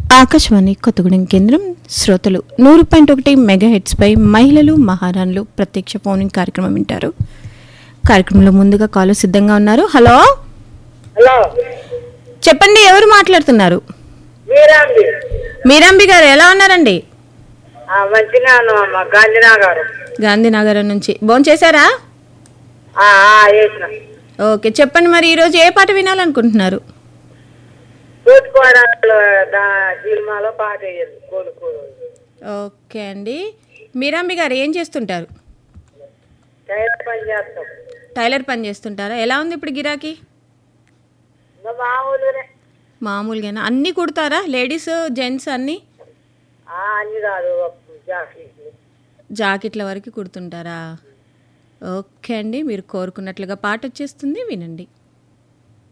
ఆకాశవాణి కొత్తగూడెం కేంద్రం శ్రోతలు నూరు పాయింట్ ఒకటి మెగా హెడ్స్పై మహిళలు మహారాణులు ప్రత్యక్ష ఫోనింగ్ కార్యక్రమం వింటారు కార్యక్రమంలో ముందుగా కాలు సిద్ధంగా ఉన్నారు హలో హలో చెప్పండి ఎవరు మాట్లాడుతున్నారు మీరాండి మీరాంబి గారు ఎలా ఉన్నారండి ఆ, మంచిగా ఉన్నామమ్మా గాంధీనగర్ గాంధీనగరం నుంచి భోంచేశారా ఆ, ఆ, వేసిన ఓకే చెప్పండి మరి ఈరోజు ఏ పాట వినాలనుకుంటున్నారు తోటికోడలు దా సినిమాలో పాట వేయదు కోలు కోలు ఓకే అండి మీరాంబి గారు ఏం చేస్తుంటారు టైర్ పని చేస్తాం టైలర్ పని చేస్తుంటారా ఎలా ఉంది ఇప్పుడు గిరాకీ ఇంకా మామూలుగానే మామూలుగానా అన్నీ కుడతారా లేడీస్ జెంట్స్ అన్నీ ఆ, అన్ని కాదు జాకెట్లు జాకెట్ల వరకు కుడుతుంటారా ఓకే అండి మీరు కోరుకున్నట్లుగా పాట వచ్చేస్తుంది వినండి